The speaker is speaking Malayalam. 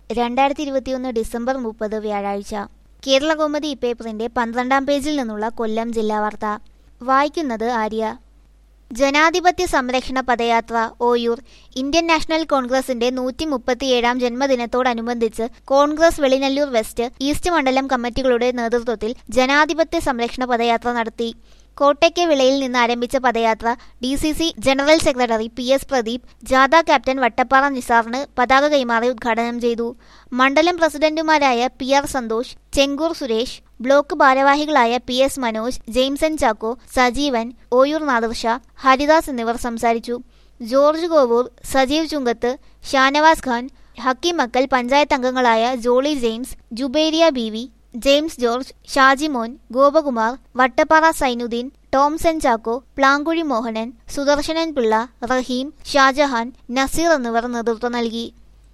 രണ്ടായിരത്തി ഇരുപത്തിയൊന്ന് ഡിസംബർ മുപ്പത് വ്യാഴാഴ്ച കേരളകൗമുദി പേപ്പറിന്റെ പന്ത്രണ്ടാം പേജിൽ നിന്നുള്ള കൊല്ലം ജില്ലാ വാർത്ത വായിക്കുന്നത് ആര്യ ജനാധിപത്യ സംരക്ഷണ പദയാത്ര ഓയൂർ ഇന്ത്യൻ നാഷണൽ കോൺഗ്രസിന്റെ നൂറ്റി മുപ്പത്തിയേഴാം ജന്മദിനത്തോടനുബന്ധിച്ച് കോൺഗ്രസ് വെളിനല്ലൂർ വെസ്റ്റ് ഈസ്റ്റ് മണ്ഡലം കമ്മിറ്റികളുടെ നേതൃത്വത്തിൽ ജനാധിപത്യ സംരക്ഷണ പദയാത്ര നടത്തി കോട്ടയ്ക്ക് വിളയിൽ നിന്ന് ആരംഭിച്ച പദയാത്ര D C C general secretary P S Pradeep ജാഥ ക്യാപ്റ്റൻ വട്ടപ്പാറ നിസാറിന് പതാക കൈമാറി ഉദ്ഘാടനം ചെയ്തു മണ്ഡലം പ്രസിഡന്റുമാരായ P R Santhosh Chengoor Suresh block ഭാരവാഹികളായ P S Manoj Jameson Chacko Sajeevan Oyoor Nadirsha Haridas എന്നിവർ സംസാരിച്ചു ജോർജ് കോവൂർ സജീവ് ചുങ്കത്ത് ഷാനവാസ് ഖാൻ ഹക്കീം മക്കൽ പഞ്ചായത്ത് അംഗങ്ങളായ Jolly James Juberia B V James George Shajimon Gopakumar Vattappara Sainudheen Tomson Chacko Plankuzhi Mohanan Sudarshanan Pillai Raheem Shajahan Nazeer എന്നിവർ നേതൃത്വം നൽകി